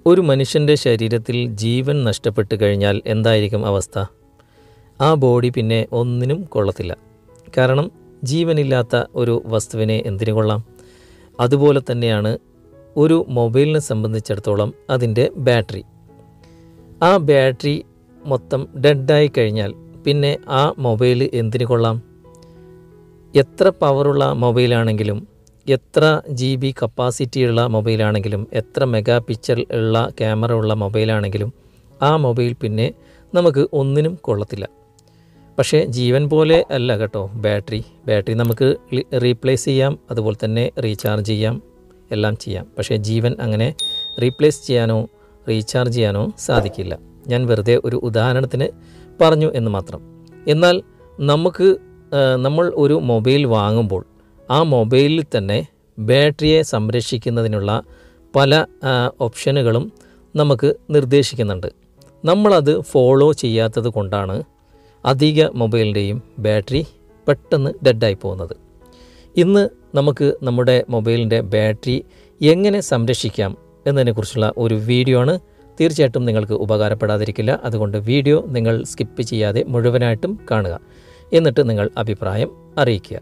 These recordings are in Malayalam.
ഒരു മനുഷ്യൻ്റെ ശരീരത്തിൽ ജീവൻ നഷ്ടപ്പെട്ട് കഴിഞ്ഞാൽ എന്തായിരിക്കും അവസ്ഥ ആ ബോഡി പിന്നെ ഒന്നിനും കൊള്ളത്തില്ല കാരണം ജീവനില്ലാത്ത ഒരു വസ്തുവിനെ എന്തിനു കൊള്ളാം അതുപോലെ തന്നെയാണ് ഒരു മൊബൈലിനെ സംബന്ധിച്ചിടത്തോളം അതിൻ്റെ ബാറ്ററി ആ ബാറ്ററി മൊത്തം ഡെഡായി കഴിഞ്ഞാൽ പിന്നെ ആ മൊബൈൽ എന്തിനു കൊള്ളാം എത്ര പവറുള്ള മൊബൈലാണെങ്കിലും എത്ര ജി ബി കപ്പാസിറ്റിയുള്ള മൊബൈലാണെങ്കിലും എത്ര മെഗാ പിക്ചർ ഉള്ള ക്യാമറ ഉള്ള മൊബൈലാണെങ്കിലും ആ മൊബൈൽ പിന്നെ നമുക്ക് ഒന്നിനും കൊള്ളത്തില്ല പക്ഷേ ജീവൻ പോലെ അല്ല കേട്ടോ ബാറ്ററി ബാറ്ററി നമുക്ക് റീപ്ലേസ് ചെയ്യാം അതുപോലെ തന്നെ റീചാർജ് ചെയ്യാം എല്ലാം ചെയ്യാം പക്ഷേ ജീവൻ അങ്ങനെ റീപ്ലേസ് ചെയ്യാനോ റീചാർജ് ചെയ്യാനോ സാധിക്കില്ല ഞാൻ വെറുതെ ഒരു ഉദാഹരണത്തിന് പറഞ്ഞു എന്ന് മാത്രം എന്നാൽ നമുക്ക് ആ, നമ്മൾ ഒരു മൊബൈൽ വാങ്ങുമ്പോൾ ആ മൊബൈലിൽ തന്നെ ബാറ്ററിയെ സംരക്ഷിക്കുന്നതിനുള്ള പല ആ, ഓപ്ഷനുകളും നമുക്ക് നിർദ്ദേശിക്കുന്നുണ്ട് നമ്മളത് ഫോളോ ചെയ്യാത്തത് കൊണ്ടാണ് അധിക മൊബൈലിൻ്റെയും ബാറ്ററി പെട്ടെന്ന് ഡെഡായി പോകുന്നത് ഇന്ന് നമുക്ക് നമ്മുടെ മൊബൈലിൻ്റെ ബാറ്ററി എങ്ങനെ സംരക്ഷിക്കാം എന്നതിനെക്കുറിച്ചുള്ള ഒരു വീഡിയോ ആണ് തീർച്ചയായിട്ടും നിങ്ങൾക്ക് ഉപകാരപ്പെടാതിരിക്കില്ല അതുകൊണ്ട് വീഡിയോ നിങ്ങൾ സ്കിപ്പ് ചെയ്യാതെ മുഴുവനായിട്ടും കാണുക എന്നിട്ട് നിങ്ങൾ അഭിപ്രായം അറിയിക്കുക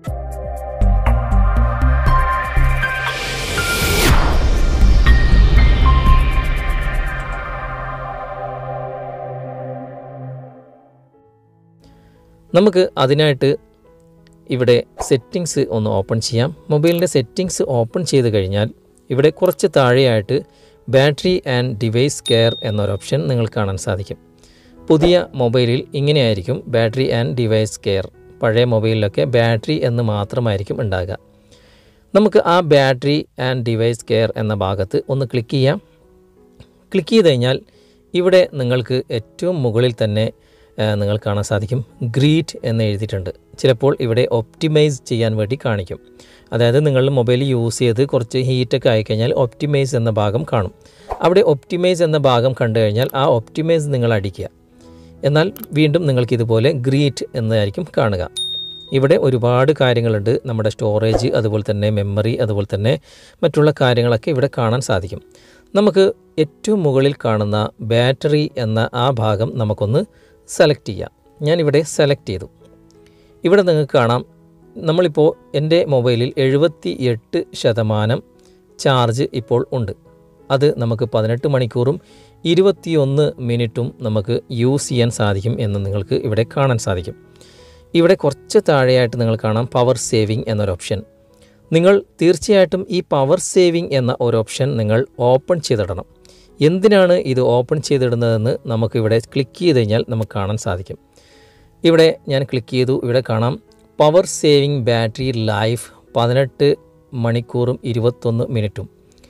നമുക്ക് അതിനായിട്ട് ഇവിടെ സെറ്റിങ്സ് ഒന്ന് ഓപ്പൺ ചെയ്യാം മൊബൈലിൻ്റെ സെറ്റിങ്സ് ഓപ്പൺ ചെയ്ത് കഴിഞ്ഞാൽ ഇവിടെ കുറച്ച് താഴെയായിട്ട് ബാറ്ററി ആൻഡ് ഡിവൈസ് കെയർ എന്നൊരു ഓപ്ഷൻ നിങ്ങൾക്ക് കാണാൻ സാധിക്കും പുതിയ മൊബൈലിൽ ഇങ്ങനെയായിരിക്കും ബാറ്ററി ആൻഡ് ഡിവൈസ് കെയർ പഴയ മൊബൈലിലൊക്കെ ബാറ്ററി എന്ന് മാത്രമായിരിക്കും ഉണ്ടാകുക നമുക്ക് ആ ബാറ്ററി ആൻഡ് ഡിവൈസ് കെയർ എന്ന ഭാഗത്ത് ഒന്ന് ക്ലിക്ക് ചെയ്യാം ക്ലിക്ക് ചെയ്ത് കഴിഞ്ഞാൽ ഇവിടെ നിങ്ങൾക്ക് ഏറ്റവും മുകളിൽ തന്നെ ആ, നിങ്ങൾ കാണാൻ സാധിക്കും ഗ്രീറ്റ് എന്ന് എഴുതിയിട്ടുണ്ട് ചിലപ്പോൾ ഇവിടെ ഒപ്റ്റിമൈസ് ചെയ്യാൻ വേണ്ടി കാണിക്കും അതായത് നിങ്ങൾ മൊബൈൽ യൂസ് ചെയ്ത് കുറച്ച് ഹീറ്റൊക്കെ ആയിക്കഴിഞ്ഞാൽ ഒപ്റ്റിമൈസ് എന്ന ഭാഗം കാണും അവിടെ ഒപ്റ്റിമൈസ് എന്ന ഭാഗം കണ്ടു കഴിഞ്ഞാൽ ആ ഒപ്റ്റിമൈസ് നിങ്ങൾ അടിക്കുക എന്നാൽ വീണ്ടും നിങ്ങൾക്ക് ഇതുപോലെ ഗ്രീറ്റ് എന്നതായിരിക്കും കാണുക ഇവിടെ ഒരുപാട് കാര്യങ്ങളുണ്ട് നമ്മുടെ സ്റ്റോറേജ് അതുപോലെ തന്നെ മെമ്മറി അതുപോലെ തന്നെ മറ്റുള്ള കാര്യങ്ങളൊക്കെ ഇവിടെ കാണാൻ സാധിക്കും നമുക്ക് ഏറ്റവും മുകളിൽ കാണുന്ന ബാറ്ററി എന്ന ആ ഭാഗം നമുക്കൊന്ന് സെലക്ട് ചെയ്യാം ഞാനിവിടെ സെലക്ട് ചെയ്തു ഇവിടെ നിങ്ങൾക്ക് കാണാം നമ്മളിപ്പോൾ എൻ്റെ മൊബൈലിൽ എഴുപത്തി എട്ട് ശതമാനം ചാർജ് ഇപ്പോൾ ഉണ്ട് അത് നമുക്ക് പതിനെട്ട് മണിക്കൂറും ഇരുപത്തിയൊന്ന് മിനിറ്റും നമുക്ക് യൂസ് ചെയ്യാൻ സാധിക്കും എന്ന് നിങ്ങൾക്ക് ഇവിടെ കാണാൻ സാധിക്കും ഇവിടെ കുറച്ച് താഴെയായിട്ട് നിങ്ങൾ കാണാം പവർ സേവിങ് എന്നൊരു ഓപ്ഷൻ നിങ്ങൾ തീർച്ചയായിട്ടും ഈ പവർ സേവിങ് എന്ന ഒരു ഓപ്ഷൻ നിങ്ങൾ ഓപ്പൺ ചെയ്തിടണം എന്തിനാണ് ഇത് ഓപ്പൺ ചെയ്തിടുന്നതെന്ന് നമുക്കിവിടെ ക്ലിക്ക് ചെയ്ത് കഴിഞ്ഞാൽ നമുക്ക് കാണാൻ സാധിക്കും ഇവിടെ ഞാൻ ക്ലിക്ക് ചെയ്തു ഇവിടെ കാണാം പവർ സേവിങ് ബാറ്ററി ലൈഫ് പതിനെട്ട് മണിക്കൂറും ഇരുപത്തൊന്ന് മിനിറ്റും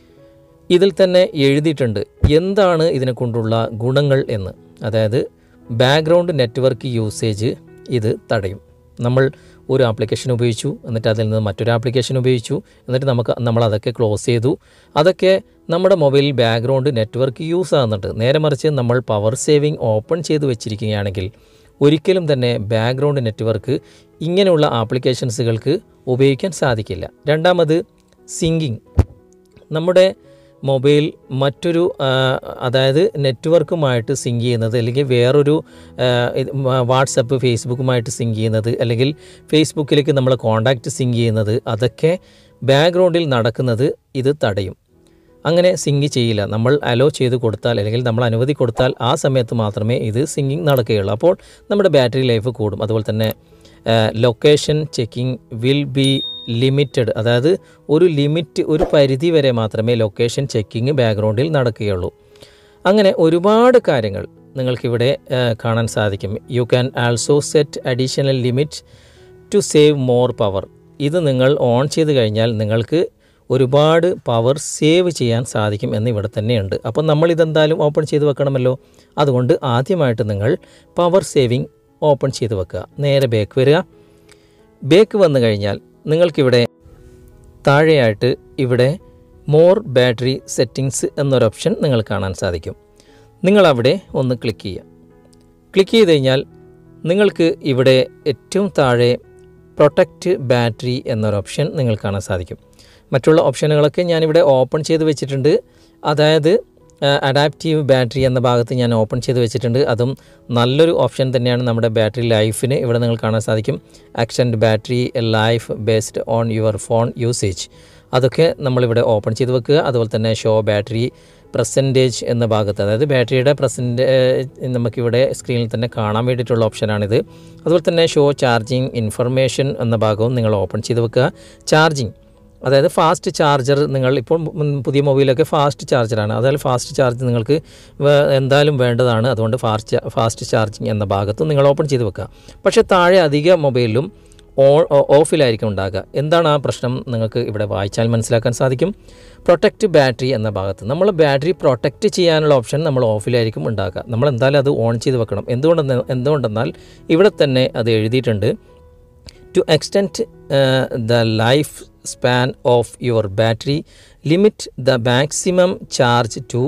ഇതിൽ തന്നെ എഴുതിയിട്ടുണ്ട് എന്താണ് ഇതിനെ കൊണ്ടുള്ള ഗുണങ്ങൾ എന്ന് അതായത് ബാക്ക്ഗ്രൗണ്ട് നെറ്റ്വർക്ക് യൂസേജ് ഇത് തടയും നമ്മൾ ഒരു ആപ്ലിക്കേഷൻ ഉപയോഗിച്ചു എന്നിട്ട് അതിൽ നിന്ന് മറ്റൊരു ആപ്ലിക്കേഷൻ ഉപയോഗിച്ചു എന്നിട്ട് നമുക്ക് നമ്മൾ അതൊക്കെ ക്ലോസ് ചെയ്തു അതൊക്കെ നമ്മുടെ മൊബൈലിൽ ബാക്ക്ഗ്രൗണ്ട് നെറ്റ്വർക്ക് യൂസ് ആകുന്നുണ്ട് നേരെ മറിച്ച് നമ്മൾ പവർ സേവിങ് ഓപ്പൺ ചെയ്ത് വെച്ചിരിക്കുകയാണെങ്കിൽ ഒരിക്കലും തന്നെ ബാക്ക്ഗ്രൗണ്ട് നെറ്റ്വർക്ക് ഇങ്ങനെയുള്ള ആപ്ലിക്കേഷൻസുകൾക്ക് ഉപയോഗിക്കാൻ സാധിക്കില്ല രണ്ടാമത് സിങ്കിങ് നമ്മുടെ മൊബൈൽ മറ്റൊരു ആ, അതായത് നെറ്റ്വർക്കുമായിട്ട് സിങ്ക് ചെയ്യുന്നത് അല്ലെങ്കിൽ വേറൊരു ആ, ഇത് മ- വാട്സപ്പ് ഫേസ്ബുക്കുമായിട്ട് സിങ്ക് ചെയ്യുന്നത് അല്ലെങ്കിൽ ഫേസ്ബുക്കിലേക്ക് നമ്മൾ കോണ്ടാക്റ്റ് സിങ്ക് ചെയ്യുന്നത് അതൊക്കെ ബാക്ക്ഗ്രൗണ്ടിൽ നടക്കുന്നത് ഇത് തടയും അങ്ങനെ സിങ്ക് ചെയ്യില്ല നമ്മൾ അലോ ചെയ്ത് കൊടുത്താൽ അല്ലെങ്കിൽ നമ്മൾ അനുമതി കൊടുത്താൽ ആ സമയത്ത് മാത്രമേ ഇത് സിങ്കിങ് നടക്കുകയുള്ളൂ അപ്പോൾ നമ്മുടെ ബാറ്ററി ലൈഫ് കൂടും അതുപോലെ തന്നെ location checking will be limited അതായത് ഒരു ലിമിറ്റ് ഒരു പരിധി വരെ മാത്രമേ ലൊക്കേഷൻ ചെക്കിങ് ബാക്ക്ഗ്രൗണ്ടിൽ നടക്കുകയുള്ളൂ അങ്ങനെ ഒരുപാട് കാര്യങ്ങൾ നിങ്ങൾക്കിവിടെ ആ, കാണാൻ സാധിക്കും you can also set additional limit to save more power ഇത് നിങ്ങൾ ഓൺ ചെയ്ത് കഴിഞ്ഞാൽ നിങ്ങൾക്ക് ഒരുപാട് പവർ സേവ് ചെയ്യാൻ സാധിക്കും എന്ന് ഇവിടെ തന്നെയുണ്ട് അപ്പോൾ നമ്മൾ ഇതെന്തായാലും ഓപ്പൺ ചെയ്ത് വെക്കണമല്ലോ അതുകൊണ്ട് ആദ്യമായിട്ട് നിങ്ങൾ പവർ സേവിങ് ഓപ്പൺ ചെയ്ത് വെക്കുക നേരെ ബേക്ക് വരിക ബേക്ക് വന്നു കഴിഞ്ഞാൽ നിങ്ങൾക്കിവിടെ താഴെയായിട്ട് ഇവിടെ മോർ ബാറ്ററി സെറ്റിങ്സ് എന്നൊരു ഓപ്ഷൻ നിങ്ങൾ കാണാൻ സാധിക്കും നിങ്ങളവിടെ ഒന്ന് ക്ലിക്ക് ചെയ്യുക ക്ലിക്ക് ചെയ്ത് കഴിഞ്ഞാൽ നിങ്ങൾക്ക് ഇവിടെ ഏറ്റവും താഴെ പ്രൊട്ടക്റ്റ് ബാറ്ററി എന്നൊരു ഓപ്ഷൻ നിങ്ങൾ കാണാൻ സാധിക്കും മറ്റുള്ള ഓപ്ഷനുകളൊക്കെ ഞാനിവിടെ ഓപ്പൺ ചെയ്ത് വെച്ചിട്ടുണ്ട് അതായത് അഡാപ്റ്റീവ് ബാറ്ററി എന്ന ഭാഗത്ത് ഞാൻ ഓപ്പൺ ചെയ്ത് വെച്ചിട്ടുണ്ട് അതും നല്ലൊരു ഓപ്ഷൻ തന്നെയാണ് നമ്മുടെ ബാറ്ററി ലൈഫിന് ഇവിടെ നിങ്ങൾ കാണാൻ സാധിക്കും accent battery life based on your phone usage അതൊക്കെ നമ്മളിവിടെ ഓപ്പൺ ചെയ്ത് വെക്കുക അതുപോലെ തന്നെ ഷോ ബാറ്ററി പെർസെൻറ്റേജ് എന്ന ഭാഗത്ത് അതായത് ബാറ്ററിയുടെ പെർസെൻറ്റ് നമുക്കിവിടെ സ്ക്രീനിൽ തന്നെ കാണാൻ വേണ്ടിയിട്ടുള്ള ഓപ്ഷനാണിത് അതുപോലെ തന്നെ ഷോ ചാർജിങ് ഇൻഫർമേഷൻ എന്ന ഭാഗവും നിങ്ങൾ ഓപ്പൺ ചെയ്ത് വെക്കുക ചാർജിങ് അതായത് ഫാസ്റ്റ് ചാർജർ നിങ്ങൾ ഇപ്പോൾ മുൻ- പുതിയ മൊബൈലൊക്കെ ഫാസ്റ്റ് ചാർജറാണ് അതായത് ഫാസ്റ്റ് ചാർജ് നിങ്ങൾക്ക് വേ- എന്തായാലും വേണ്ടതാണ് അതുകൊണ്ട് ഫാസ്റ്റ് ഫാസ്റ്റ് ചാർജിങ് എന്ന ഭാഗത്തും നിങ്ങൾ ഓപ്പൺ ചെയ്ത് വെക്കുക പക്ഷേ താഴെ അധിക മൊബൈലിലും ഓൺ ഓഫിലായിരിക്കും ഉണ്ടാകുക എന്താണ് ആ പ്രശ്നം നിങ്ങൾക്ക് ഇവിടെ വായിച്ചാൽ മനസ്സിലാക്കാൻ സാധിക്കും പ്രൊട്ടക്റ്റ് ബാറ്ററി എന്ന ഭാഗത്ത് നമ്മൾ ബാറ്ററി പ്രൊട്ടക്റ്റ് ചെയ്യാനുള്ള ഓപ്ഷൻ നമ്മൾ ഓഫിലായിരിക്കും ഉണ്ടാക്കുക നമ്മൾ എന്തായാലും അത് ഓൺ ചെയ്ത് വെക്കണം എന്തുകൊണ്ടെന്ന് എന്തുകൊണ്ടെന്നാൽ ഇവിടെ തന്നെ അത് എഴുതിയിട്ടുണ്ട് to extend uh, the life span of your battery limit the maximum charge to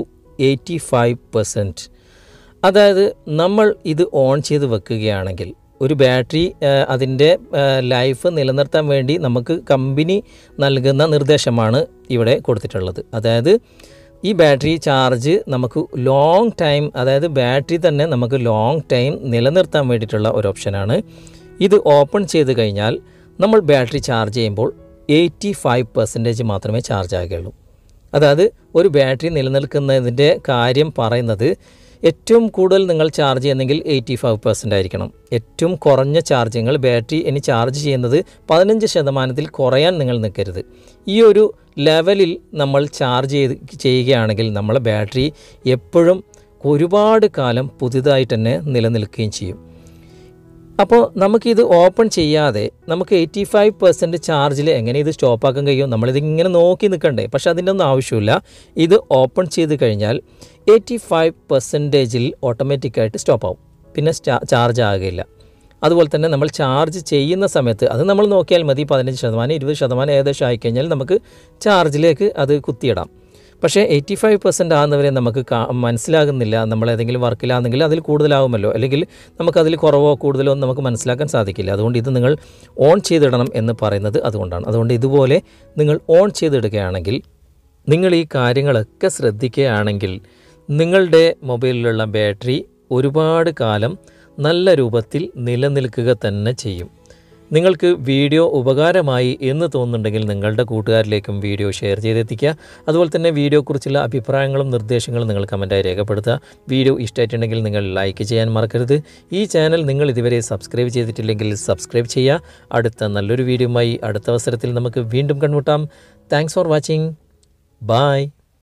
85% അതായത് നമ്മൾ ഇത് ഓൺ ചെയ്ത് വെക്കുകയാണെങ്കിൽ ഒരു ബാറ്ററി അതിൻ്റെ ലൈഫ് നിലനിർത്താൻ വേണ്ടി നമുക്ക് കമ്പനി നൽകുന്ന നിർദ്ദേശമാണ് ഇവിടെ കൊടുത്തിട്ടുള്ളത് അതായത് ഈ ബാറ്ററി ചാർജ് നമുക്ക് ലോങ് ടൈം അതായത് ബാറ്ററി തന്നെ നമുക്ക് ലോങ് ടൈം നിലനിർത്താൻ വേണ്ടിയിട്ടുള്ള ഒരു ഓപ്ഷനാണ് ഇത് ഓപ്പൺ ചെയ്ത് കഴിഞ്ഞാൽ നമ്മൾ ബാറ്ററി ചാർജ് ചെയ്യുമ്പോൾ എയ്റ്റി ഫൈവ് പെർസെൻറ്റേജ് മാത്രമേ ചാർജ് ആകുകയുള്ളൂ അതായത് ഒരു ബാറ്ററി നിലനിൽക്കുന്നതിൻ്റെ കാര്യം പറയുന്നത് ഏറ്റവും കൂടുതൽ നിങ്ങൾ ചാർജ് ചെയ്യുന്നെങ്കിൽ എയ്റ്റി ഫൈവ് പെർസെൻ്റ് ആയിരിക്കണം ഏറ്റവും കുറഞ്ഞ ചാർജിങ്ങൾ ബാറ്ററി ഇനി ചാർജ് ചെയ്യുന്നത് പതിനഞ്ച് ശതമാനത്തിൽ കുറയാൻ നിങ്ങൾ നിൽക്കരുത് ഈ ഒരു ലെവലിൽ നമ്മൾ ചാർജ് ചെയ്ത് ചെയ്യുകയാണെങ്കിൽ നമ്മളെ ബാറ്ററി എപ്പോഴും ഒരുപാട് കാലം പുതുതായിട്ട് തന്നെ നിലനിൽക്കുകയും ചെയ്യും അപ്പോൾ നമുക്കിത് ഓപ്പൺ ചെയ്യാതെ നമുക്ക് എയ്റ്റി ഫൈവ് പെർസെൻറ്റ് ചാർജിൽ എങ്ങനെ ഇത് സ്റ്റോപ്പാക്കാൻ കഴിയും നമ്മളിതിങ്ങനെ നോക്കി നിൽക്കണ്ടേ പക്ഷെ അതിൻ്റെ ഒന്നും ആവശ്യമില്ല ഇത് ഓപ്പൺ ചെയ്ത് കഴിഞ്ഞാൽ എയ്റ്റി ഫൈവ് പെർസെൻറ്റേജിൽ ഓട്ടോമാറ്റിക്കായിട്ട് സ്റ്റോപ്പ് ആവും പിന്നെ ചാർജ് ആകുകയില്ല അതുപോലെ തന്നെ നമ്മൾ ചാർജ് ചെയ്യുന്ന സമയത്ത് അത് നമ്മൾ നോക്കിയാൽ മതി പതിനഞ്ച് ശതമാനം ഇരുപത് ശതമാനം ഏകദേശം ആയിക്കഴിഞ്ഞാൽ നമുക്ക് ചാർജിലേക്ക് അത് കുത്തിയിടാം പക്ഷേ എയ്റ്റി ഫൈവ് പെർസെൻറ്റ് ആകുന്നവരെ നമുക്ക് കാ- മനസ്സിലാകുന്നില്ല നമ്മൾ ഏതെങ്കിലും വർക്കിലാണെങ്കിൽ അതിൽ കൂടുതലാവുമല്ലോ അല്ലെങ്കിൽ നമുക്കതിൽ കുറവോ കൂടുതലോ ഒന്നും നമുക്ക് മനസ്സിലാക്കാൻ സാധിക്കില്ല അതുകൊണ്ട് ഇത് നിങ്ങൾ ഓൺ ചെയ്തിടണം എന്ന് പറയുന്നത് അതുകൊണ്ടാണ് അതുകൊണ്ട് ഇതുപോലെ നിങ്ങൾ ഓൺ ചെയ്തിടുകയാണെങ്കിൽ നിങ്ങൾ ഈ കാര്യങ്ങളൊക്കെ ശ്രദ്ധിക്കുകയാണെങ്കിൽ നിങ്ങളുടെ മൊബൈലിലുള്ള ബാറ്ററി ഒരുപാട് കാലം നല്ല രൂപത്തിൽ നിലനിൽക്കുക തന്നെ ചെയ്യും നിങ്ങൾക്ക് വീഡിയോ ഉപകാരമായി എന്ന് തോന്നുന്നുണ്ടെങ്കിൽ നിങ്ങളുടെ കൂട്ടുകാരിലേക്കും വീഡിയോ ഷെയർ ചെയ്തെത്തിക്കുക അതുപോലെ തന്നെ വീഡിയോയെക്കുറിച്ചുള്ള അഭിപ്രായങ്ങളും നിർദ്ദേശങ്ങളും നിങ്ങൾ കമൻറ്റായി രേഖപ്പെടുത്തുക വീഡിയോ ഇഷ്ടമായിട്ടുണ്ടെങ്കിൽ നിങ്ങൾ ലൈക്ക് ചെയ്യാൻ മറക്കരുത് ഈ ചാനൽ നിങ്ങൾ ഇതുവരെ സബ്സ്ക്രൈബ് ചെയ്തിട്ടില്ലെങ്കിൽ സബ്സ്ക്രൈബ് ചെയ്യുക അടുത്ത നല്ലൊരു വീഡിയോയുമായി അടുത്ത അവസരത്തിൽ നമുക്ക് വീണ്ടും കണ്ടുമുട്ടാം താങ്ക്സ് ഫോർ വാച്ചിങ് ബായ്